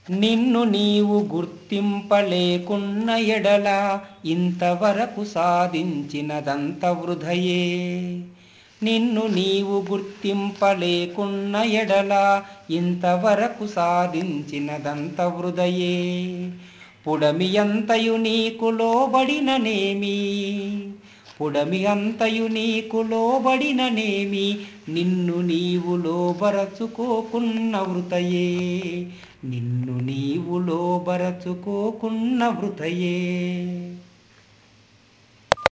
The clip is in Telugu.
నిన్ను నీవు గుర్తింపలేకున్న ఎడల ఇంతవరకు సాధించినదంత వృధయే నిన్ను నీవు గుర్తింపలేకున్న ఎడల ఇంతవరకు సాధించినదంత వృధయే పుడమి అంతయు నీకు లోబడిననేమి పుడమి అంతయు నీకు లోబడిననేమి నిన్ను నీవు లోబరచుకోకున్న వృతయే నిన్ను నీవు లోబరచుకోకున్న వృతయే